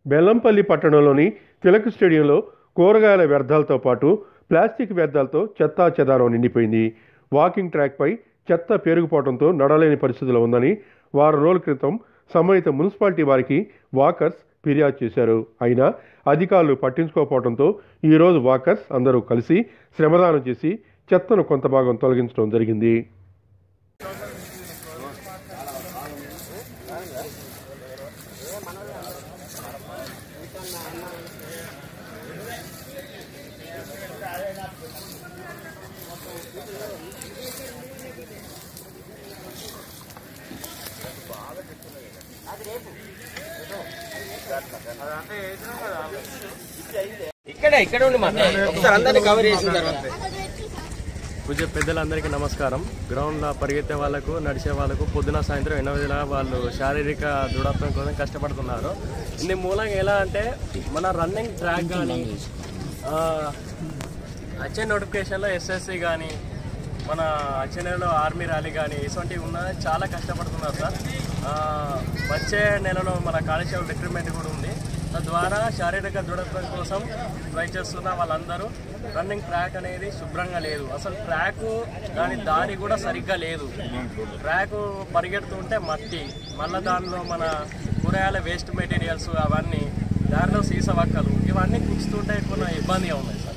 బెల్లంపల్లి పట్టణంలోని తిలక్ స్టేడియంలో కూరగాయల వ్యర్థాలతో పాటు ప్లాస్టిక్ వ్యర్థాలతో చెత్తా చెదారం నిండిపోయింది వాకింగ్ ట్రాక్పై చెత్త పేరుకుపోవడంతో నడలేని పరిస్థితిలో ఉందని వారం రోజుల క్రితం సంబంధిత మున్సిపాలిటీ వారికి వాకర్స్ ఫిర్యాదు చేశారు అయినా అధికారులు పట్టించుకోకపోవడంతో ఈరోజు వాకర్స్ అందరూ కలిసి శ్రమదానం చేసి చెత్తను కొంత భాగం తొలగించడం జరిగింది ఇక్కడే ఇక్కడ ఉండి మాట్లాడు ఒకసారి అందరినీ కవర్ చేసిన తర్వాత పూజ పెద్దలందరికీ నమస్కారం గ్రౌండ్లో పరిగెత్తే వాళ్ళకు నడిచే వాళ్ళకు పొద్దున సాయంత్రం ఎన్నో వాళ్ళు శారీరక దృఢత్వం కోసం కష్టపడుతున్నారు ఇందు మూలంగా ఎలా అంటే మన రన్నింగ్ ట్రాక్ కానీ వచ్చే నోటిఫికేషన్లో ఎస్ఎస్సి కానీ మన వచ్చే నెలలో ఆర్మీ ర్యాలీ కానీ ఇటువంటివి ఉన్న చాలా కష్టపడుతున్నారు సార్ ఆ, వచ్చే నెలలో మన కానిస్టేబుల్ రిక్రూట్మెంట్ కూడా ఉంది తద్వారా శారీరక దృఢత్వం కోసం ట్రై చేస్తున్న వాళ్ళందరూ రన్నింగ్ ట్రాక్ అనేది శుభ్రంగా లేదు అసలు ట్రాక్ దాని దారి కూడా సరిగ్గా లేదు ట్రాక్ పరిగెడుతుంటే మట్టి మళ్ళీ దానిలో మన కూరగాయల వేస్ట్ మెటీరియల్స్ అవన్నీ దారిలో సీస వక్కలు ఇవన్నీ కుచ్చుతుంటే కొన్ని ఇబ్బందిగా ఉన్నాయి సార్